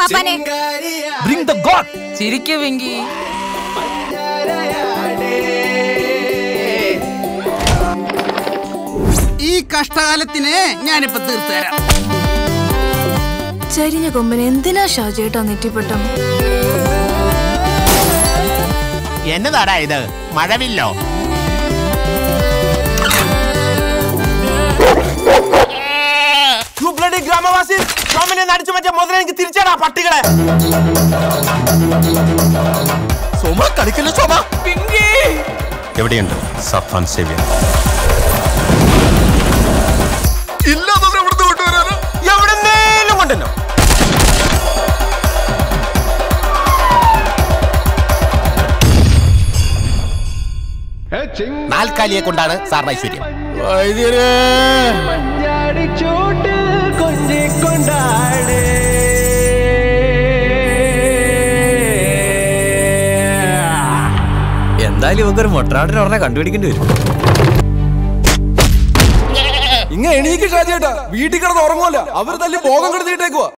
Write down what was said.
അപ്പാനെ bring the God ചിരിക്കും വെങ്കി ഈ കഷ്ടകാലത്തിന് ഞാനിപ്പോ തീർത്തു തരാം ചരിഞ്ഞ കൊമ്പന് എന്തിനാ ഷാജേട്ടാ നെറ്റിപ്പെട്ടം എന്നതാടാ ഇത് മഴവില്ലോ യു ബ്ലഡി ഗ്രാമവാസി സോമനെ നടിച്ചു മറ്റേ മുതല എനിക്ക് തിരിച്ചാടാ പട്ടികളെ സോമ കളിക്കല്ലോ സോമ എവിടെയുണ്ട് സഫാൻ സേവ്യൻ എവിടെന്നേലും കൊണ്ടല്ലോ നാൽക്കാലിയെ കൊണ്ടാണ് സാറിന് ഐശ്വര്യം എന്തായാലും ഇവക്കൊരു മൊട്ടനാട്ടിനെ ഉടനെ കണ്ടുപിടിക്കേണ്ടി വരും ഇങ്ങനെ എണീക്ക് ഷാജിയേട്ടാ വീട്ടിൽ കിടന്ന് ഉറങ്ങുമല്ല അവർ തല്ലി ഭോഗം കെടുത്തിട്ടേക്കുവാ